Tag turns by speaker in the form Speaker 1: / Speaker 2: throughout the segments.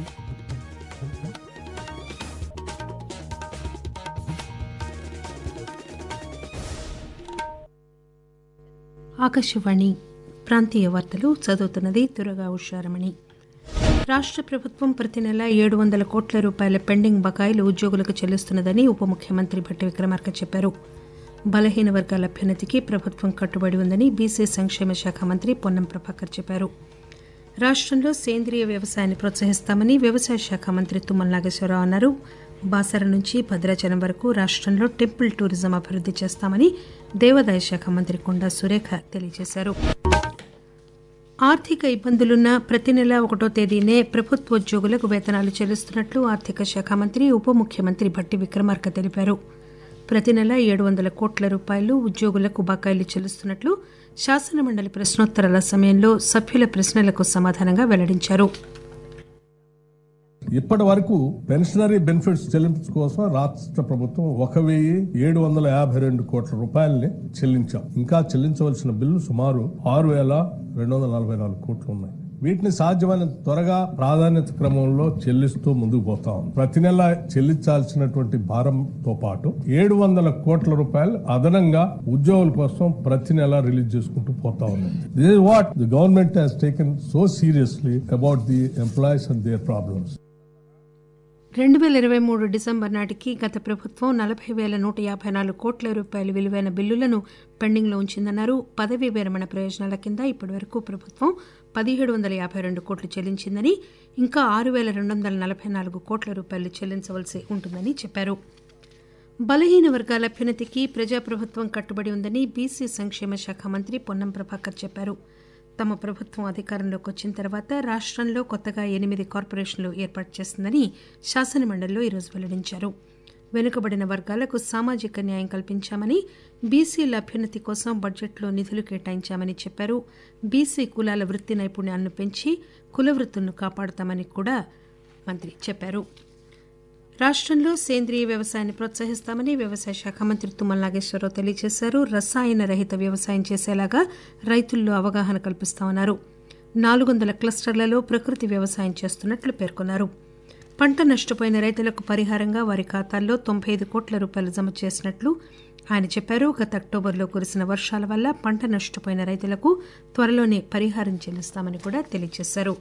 Speaker 1: ఆకాశవాణి ప్రాంతీయ వార్తలు చదువుతున్నది తురగా ఉషారమణి రాష్ట్ర ప్రభుత్వం ప్రతి నెల ఏడు వందల కోట్ల రూపాయల పెండింగ్ బకాయిలు ఉద్యోగులకు చెల్లిస్తున్నదని ఉప ముఖ్యమంత్రి భట్టి విక్రమార్క చెప్పారు బలహీన వర్గాల అభ్యున్నతికి ప్రభుత్వం కట్టుబడి ఉందని బీసీ సంక్షేమ శాఖ మంత్రి పొన్నం ప్రభాకర్ చెప్పారు రాష్టంలో సేంద్రియ వ్యవసాయాన్ని ప్రోత్సహిస్తామని వ్యవసాయ శాఖ మంత్రి తుమ్మల నాగేశ్వరరావు అన్నారు బాసర నుంచి భద్రాచలం వరకు రాష్టంలో టెంపుల్ టూరిజం అభివృద్ది చేస్తామని దేవాదాయ శాఖ మంత్రి కొండా సురేఖ తెలియజేశారు ఆర్థిక ఇబ్బందులున్న ప్రతి నెల ఒకటో తేదీనే ప్రభుత్వోద్యోగులకు వేతనాలు చెల్లిస్తున్నట్లు ఆర్థిక శాఖ మంత్రి ఉప ముఖ్యమంత్రి భట్టి విక్రమార్క తెలిపారు ప్రతి నెల ఏడు వందల కోట్ల రూపాయలు ఉద్యోగులకు బకాయిలు చెల్లిస్తున్నట్లు శాసనమండలి ప్రశ్నోత్తరాల సమయంలో సభ్యుల ప్రశ్నలకు సమాధానంగా వెల్లడించారు
Speaker 2: ఇప్పటి వరకు పెన్షనరీ బెనిఫిట్స్ చెల్లింపు కోసం రాష్ట్ర ప్రభుత్వం ఒక వెయ్యి ఏడు వందల యాభై రెండు కోట్ల రూపాయలని చెల్లించాం ఇంకా చెల్లించవలసిన బిల్లు సుమారు ఆరు వేల రెండు వందల నలభై నాలుగు కోట్లు ఉన్నాయి వీటిని సాధ్యమైన త్వరగా ప్రాధాన్యత క్రమంలో చెల్లిస్తూ ముందుకు పోతాం ప్రతి నెల చెల్లించాల్సినటువంటి భారంతో పాటు ఏడు వందల కోట్ల రూపాయలు అదనంగా ఉద్యోగుల కోసం ప్రతి నెల రిలీజ్ చేసుకుంటూ పోతా ఉన్నాం this is what the government has taken so seriously about the employees and their problems
Speaker 1: రెండు వేల ఇరవై మూడు డిసెంబర్ నాటికి గత ప్రభుత్వం నలభై వేల నూట యాభై నాలుగు కోట్ల రూపాయల విలువైన బిల్లులను పెండింగ్లో ఉంచిందన్నారు పదవీ విరమణ ప్రయోజనాల కింద ఇప్పటి వరకు ప్రభుత్వం పదిహేడు వందల యాభై రెండు కోట్లు చెల్లించిందని ఇంకా ఆరు వేల రెండు వందల నలభై నాలుగు కోట్ల రూపాయలు చెల్లించవలసి ఉంటుందని చెప్పారు బలహీన వర్గాల అభ్యున్నతికి ప్రజాప్రభుత్వం కట్టుబడి ఉందని బీసీ సంక్షేమ శాఖ మంత్రి పొన్నం ప్రభాకర్ చెప్పారు తమ ప్రభుత్వం అధికారంలోకి వచ్చిన తర్వాత రాష్టంలో కొత్తగా ఎనిమిది కార్పొరేషన్లు ఏర్పాటు చేస్తుందని శాసనమండలిలో ఈరోజు వెల్లడించారు వెనుకబడిన వర్గాలకు సామాజిక న్యాయం కల్పించామని బీసీల అభ్యున్నతి కోసం బడ్జెట్లో నిధులు కేటాయించామని చెప్పారు బీసీ కులాల వృత్తి నైపుణ్యాలను పెంచి కుల వృత్తులను కాపాడుతామని కూడా మంత్రి చెప్పారు రాష్టంలో సేంద్రియ వ్యవసాయాన్ని ప్రోత్సహిస్తామని వ్యవసాయ శాఖ మంత్రి తుమ్మల నాగేశ్వరరావు తెలియజేశారు రసాయన రహిత వ్యవసాయం చేసేలాగా రైతుల్లో అవగాహన కల్పిస్తామన్నారు నాలుగు వందల క్లస్టర్లలో ప్రకృతి వ్యవసాయం చేస్తున్నట్లు పేర్కొన్నారు పంట నష్టపోయిన రైతులకు పరిహారంగా వారి ఖాతాల్లో తొంభై ఐదు కోట్ల రూపాయలు జమ చేసినట్లు ఆయన చెప్పారు గత అక్టోబర్లో కురిసిన వర్షాల వల్ల పంట నష్టపోయిన రైతులకు త్వరలోనే పరిహారం చెల్లిస్తామని కూడా తెలియజేశారు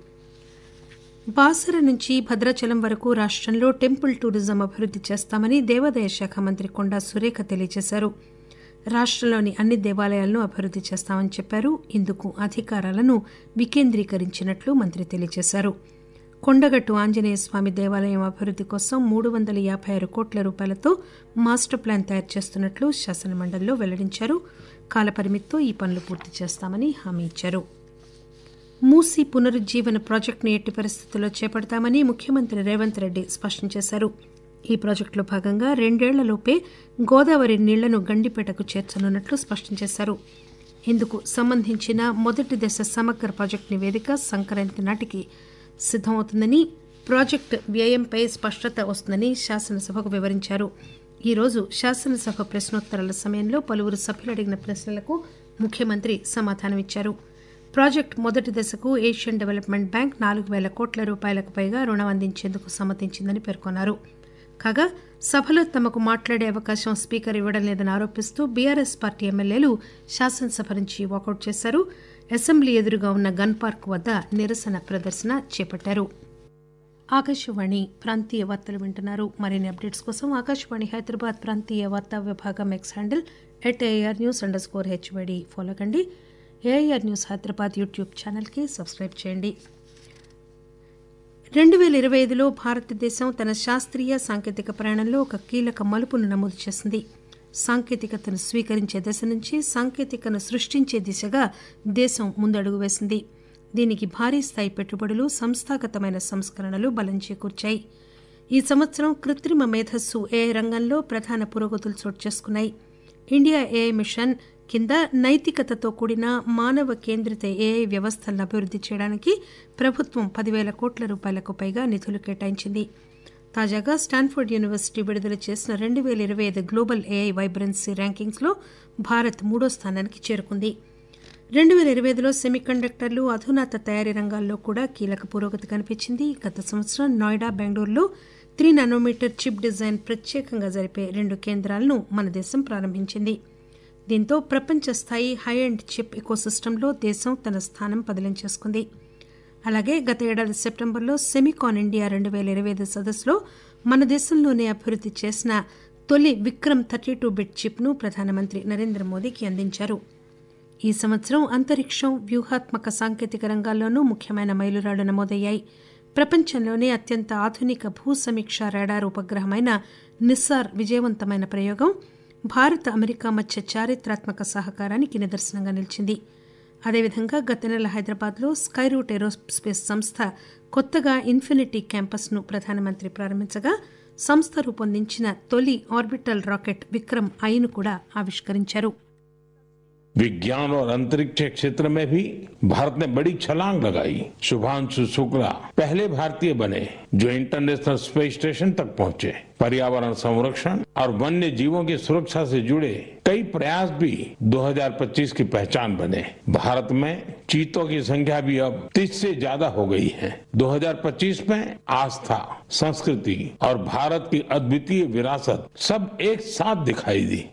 Speaker 1: బాసర నుంచి భద్రాచలం వరకు రాష్టంలో టెంపుల్ టూరిజం అభివృద్ది చేస్తామని దేవాదాయ శాఖ మంత్రి కొండా సురేఖ తెలియజేశారు రాష్టంలోని అన్ని దేవాలయాలను అభివృద్ది చేస్తామని చెప్పారు ఇందుకు అధికారాలను వికేంద్రీకరించినట్లు మంత్రి తెలియజేశారు కొండగట్టు ఆంజనేయ స్వామి దేవాలయం అభివృద్ది కోసం మూడు వందల యాభై ఆరు కోట్ల రూపాయలతో మాస్టర్ ప్లాన్ తయారు చేస్తున్నట్లు శాసనమండలిలో వెల్లడించారు కాలపరిమితితో ఈ పనులు పూర్తి చేస్తామని హామీ ఇచ్చారు మూసీ పునరుజ్జీవన ప్రాజెక్టును ఎట్టి పరిస్థితుల్లో చేపడతామని ముఖ్యమంత్రి రేవంత్ రెడ్డి స్పష్టం చేశారు ఈ ప్రాజెక్టులో భాగంగా రెండేళ్లలోపే గోదావరి నీళ్లను గండిపేటకు చేర్చనున్నట్లు స్పష్టం చేశారు ఇందుకు సంబంధించిన మొదటి దశ సమగ్ర ప్రాజెక్టు నివేదిక సంక్రాంతి నాటికి సిద్దమవుతుందని ప్రాజెక్టు వ్యయంపై స్పష్టత వస్తుందని శాసనసభకు వివరించారు ఈరోజు శాసనసభ ప్రశ్నోత్తరాల సమయంలో పలువురు సభ్యులు అడిగిన ప్రశ్నలకు ముఖ్యమంత్రి సమాధానమిచ్చారు ప్రాజెక్టు మొదటి దశకు ఏషియన్ డెవలప్మెంట్ బ్యాంక్ నాలుగు వేల కోట్ల రూపాయలకు పైగా రుణం అందించేందుకు సమ్మతించిందని పేర్కొన్నారు కాగా సభలో తమకు మాట్లాడే అవకాశం స్పీకర్ ఇవ్వడం లేదని ఆరోపిస్తూ బీఆర్ఎస్ పార్టీ ఎమ్మెల్యేలు శాసనసభ నుంచి వాకౌట్ చేశారు అసెంబ్లీ ఎదురుగా ఉన్న గన్ పార్క్ వద్ద నిరసన ప్రదర్శన చేపట్టారు ఆకాశవాణి ప్రాంతీయ వార్తలు వింటున్నారు మరిన్ని అప్డేట్స్ కోసం ఆకాశవాణి హైదరాబాద్ ప్రాంతీయ వార్తా విభాగం X handle at AIR news underscore HYD follow కండి ఏఐఆర్ న్యూస్ హైదరాబాద్ యూట్యూబ్ ఛానల్కి సబ్స్క్రైబ్ చేయండి రెండు వేల ఇరవై ఐదులో భారతదేశం తన శాస్త్రీయ సాంకేతిక ప్రయాణంలో ఒక కీలక మలుపును నమోదు చేసింది సాంకేతికతను స్వీకరించే దశ నుంచి సాంకేతికను సృష్టించే దిశగా దేశం ముందడుగు వేసింది దీనికి భారీ స్థాయి పెట్టుబడులు సంస్థాగతమైన సంస్కరణలు బలం చేకూర్చాయి ఈ సంవత్సరం కృత్రిమ మేధస్సు ఏఐ రంగంలో ప్రధాన పురోగతులు చోటు చేసుకున్నాయి ఇండియా ఏఐ మిషన్ కింద నైతికతతో కూడిన మానవ కేంద్రిత ఏఐ వ్యవస్థలను అభివృద్ది చేయడానికి ప్రభుత్వం పదివేల కోట్ల రూపాయలకు పైగా నిధులు కేటాయించింది తాజాగా స్టాన్ఫోర్డ్ యూనివర్సిటీ విడుదల చేసిన రెండు వేల ఇరవై ఐదు గ్లోబల్ ఏఐ వైబ్రెన్సీ ర్యాంకింగ్స్లో భారత్ మూడో స్థానానికి చేరుకుంది రెండు వేల ఇరవై ఐదులో సెమీకండక్టర్లు అధునాత తయారీ రంగాల్లో కూడా కీలక పురోగతి కనిపించింది గత సంవత్సరం నోయిడా బెంగళూరులో త్రీ నానోమీటర్ చిప్ డిజైన్ ప్రత్యేకంగా జరిపే రెండు కేంద్రాలను మన దేశం ప్రారంభించింది దీంతో ప్రపంచ స్థాయి హై అండ్ చిప్ ఎకోసిస్టంలో దేశం తన స్థానం పదిలించేసుకుంది అలాగే గత ఏడాది సెప్టెంబర్లో సెమికాన్ ఇండియా రెండు వేల ఇరవై ఐదు సదస్సులో మన దేశంలోనే అభివృద్ధి చేసిన తొలి విక్రమ్ థర్టీ టూ బిట్ చిప్ను ప్రధానమంత్రి నరేంద్ర మోదీకి అందించారు ఈ సంవత్సరం అంతరిక్షం వ్యూహాత్మక సాంకేతిక రంగాల్లోనూ ముఖ్యమైన మైలురాళ్లు నమోదయ్యాయి ప్రపంచంలోనే అత్యంత ఆధునిక భూ సమీక్ష రాడార్ ఉపగ్రహమైన నిస్సార్ విజయవంతమైన ప్రయోగం భారత్ అమెరికా మధ్య చారిత్రాత్మక సహకారానికి నిదర్శనంగా నిలిచింది అదేవిధంగా గత నెల హైదరాబాద్లో స్కైరూట్ ఏరోస్పేస్ సంస్థ కొత్తగా ఇన్ఫినిటీ క్యాంపస్ను ప్రధానమంత్రి ప్రారంభించగా సంస్థ రూపొందించిన తొలి ఆర్బిటల్ రాకెట్ విక్రమ్ ఐను కూడా ఆవిష్కరించారు
Speaker 3: विज्ञान और अंतरिक्ष क्षेत्र में भी भारत ने बड़ी छलांग लगाई शुभांशु शुक्ला पहले भारतीय बने जो इंटरनेशनल स्पेस स्टेशन तक पहुंचे पर्यावरण संरक्षण और वन्य जीवों की सुरक्षा से जुड़े कई प्रयास भी 2025 की पहचान बने भारत में चीतों की संख्या भी अब 30 से ज्यादा हो गई है 2025 में आस्था संस्कृति और भारत की अद्वितीय विरासत सब एक साथ दिखाई दी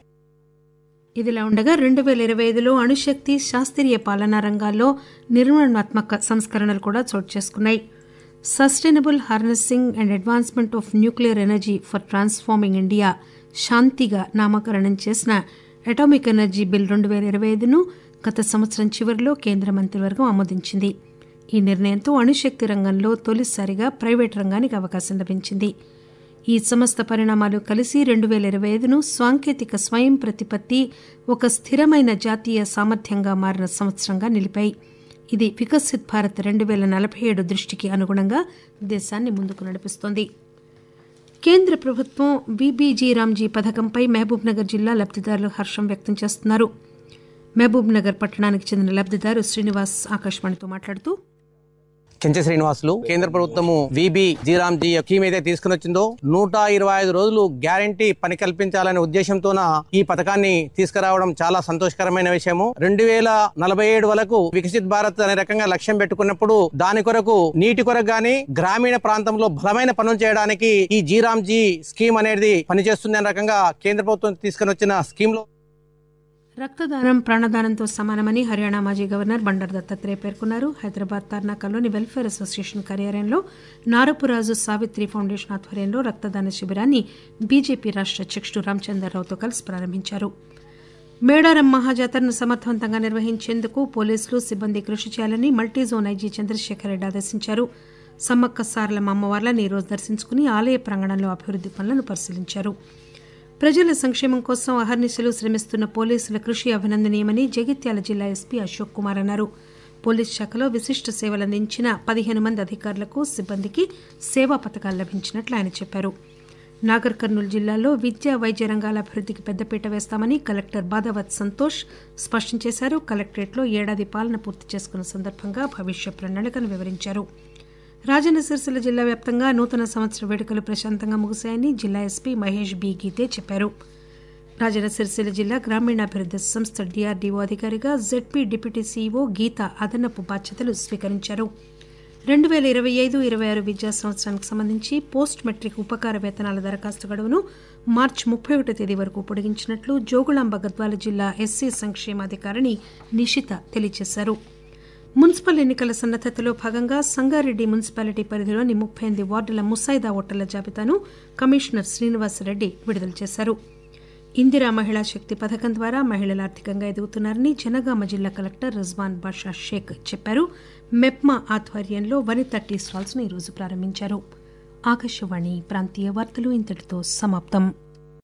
Speaker 1: ఇదిలా ఉండగా రెండు వేల ఇరవై ఐదులో అణుశక్తి శాస్త్రీయ పాలనా రంగాల్లో నిర్మాణాత్మక సంస్కరణలు కూడా చోటు చేసుకున్నాయి sustainable harnessing and advancement of nuclear energy for transforming India శాంతిగా నామకరణం చేసిన అటామిక్ ఎనర్జీ బిల్ రెండు వేల ఇరవై ఐదును గత సంవత్సరం చివరిలో కేంద్ర మంత్రివర్గం ఆమోదించింది ఈ నిర్ణయంతో అణుశక్తి రంగంలో తొలిసారిగా ప్రైవేట్ రంగానికి అవకాశం లభించింది ఈ సమస్త పరిణామాలు కలిసి రెండు వేల ఇరవై ఐదును సాంకేతిక స్వయం ప్రతిపత్తి ఒక స్థిరమైన జాతీయ సామర్థ్యంగా మారిన సంవత్సరంగా నిలిపాయి ఇది వికసిత్ భారత్ రెండు వేల నలభై ఏడు దృష్టికి అనుగుణంగా దేశాన్ని ముందుకు నడిపిస్తోంది కేంద్ర ప్రభుత్వం బీబీజీ రామ్జీ పథకంపై మహబూబ్ నగర్ జిల్లా లబ్దిదారులు హర్షం వ్యక్తం చేస్తున్నారు మహబూబ్ నగర్ పట్టణానికి చెందిన లబ్దిదారు శ్రీనివాస్ ఆకాశవాణితో మాట్లాడుతూ
Speaker 4: చెంచ శ్రీనివాసులు కేంద్ర ప్రభుత్వము విబి జీరామ్జీ స్కీమ్ అయితే తీసుకుని వచ్చిందో నూట ఇరవై ఐదు రోజులు గ్యారంటీ పని కల్పించాలనే ఉద్దేశంతోన ఈ పథకాన్ని తీసుకురావడం చాలా సంతోషకరమైన విషయము రెండు వేల నలభై ఏడు వరకు వికసిత్ భారత్ అనే రకంగా లక్ష్యం పెట్టుకున్నప్పుడు దాని కొరకు నీటి కొరకు గాని గ్రామీణ ప్రాంతంలో బలమైన పనులు చేయడానికి ఈ జీరామ్జీ స్కీమ్ అనేది పనిచేస్తుంది అనే రకంగా కేంద్ర ప్రభుత్వం తీసుకుని వచ్చిన స్కీమ్ లో
Speaker 1: రక్తదానం ప్రాణదానంతో సమానమని హర్యానా మాజీ గవర్నర్ బండారు దత్తాత్రేయ పేర్కొన్నారు హైదరాబాద్ తర్నాకల్లోని వెల్ఫేర్ అసోసియేషన్ కార్యాలయంలో నారపురాజు సావిత్రి ఫౌండేషన్ ఆధ్వర్యంలో రక్తదాన శిబిరాన్ని బీజేపీ రాష్ట్ర అధ్యక్షుడు రామచంద్రరావుతో కలిసి ప్రారంభించారు మేడారం మహాజాతరను సమర్థవంతంగా నిర్వహించేందుకు పోలీసులు సిబ్బంది కృషి చేయాలని multi zone IG Chandrasekhar Reddy ఆదేశించారు సమ్మక్క సారలమ్మ అమ్మవార్లను ఈరోజు దర్శించుకుని ఆలయ ప్రాంగణంలో అభివృద్ది పనులను పరిశీలించారు ప్రజల సంక్షేమం కోసం అహర్నిశలు శ్రమిస్తున్న పోలీసుల కృషి అభినందనీయమని జగిత్యాల జిల్లా ఎస్పీ అశోక్ కుమార్ అన్నారు పోలీస్ శాఖలో విశిష్ట సేవలందించిన పదిహేను మంది అధికారులకు సిబ్బందికి సేవా పథకాలు లభించినట్లు ఆయన చెప్పారు నాగర్ కర్నూలు జిల్లాలో విద్యా వైద్య రంగాల అభివృద్ధికి పెద్దపీట వేస్తామని కలెక్టర్ బాదావత్ సంతోష్ స్పష్టం చేశారు కలెక్టరేట్లో ఏడాది పాలన పూర్తి చేసుకున్న సందర్భంగా భవిష్య ప్రణాళికను వివరించారు రాజన్న సిరిసిల్ల జిల్లా వ్యాప్తంగా నూతన సంవత్సర వేడుకలు ప్రశాంతంగా ముగిశాయని జిల్లా ఎస్పీ మహేష్ బి గీతే చెప్పారు రాజన్న సిరిసిల్ల జిల్లా గ్రామీణాభివృద్ధి సంస్థ డిఆర్డీఓ అధికారిగా జెడ్పీ డిప్యూటీ సీఈఓ గీత అదనపు బాధ్యతలు స్వీకరించారు రెండు వేల ఇరవై ఐదు ఇరవై ఆరు విద్యా సంవత్సరానికి సంబంధించి పోస్ట్ మెట్రిక్ ఉపకార వేతనాల దరఖాస్తు గడువును మార్చి ముప్పై ఒకటో తేదీ వరకు పొడిగించినట్లు జోగులాంబ గద్వాల జిల్లా ఎస్సీ సంక్షేమాధికారిణి నిషిత తెలియజేశారు మున్సిపల్ ఎన్నికల సన్నద్దతలో భాగంగా సంగారెడ్డి మున్సిపాలిటీ పరిధిలోని ముప్పై ఎనిమిది వార్డుల ముసాయిదా ఓటర్ల జాబితాను కమిషనర్ శ్రీనివాసరెడ్డి విడుదల చేశారు ఇందిరా మహిళా శక్తి పథకం ద్వారా మహిళలు ఆర్థికంగా ఎదుగుతున్నారని జనగామ జిల్లా కలెక్టర్ రిజ్వాన్ బాషా షేక్ చెప్పారు మెప్మా ఆధ్వర్యంలో వనిత టీ స్టాల్స్ ను ఈరోజు ప్రారంభించారు ఆకాశవాణి ప్రాంతీయ వార్తలు ఇంతటితో సమాప్తం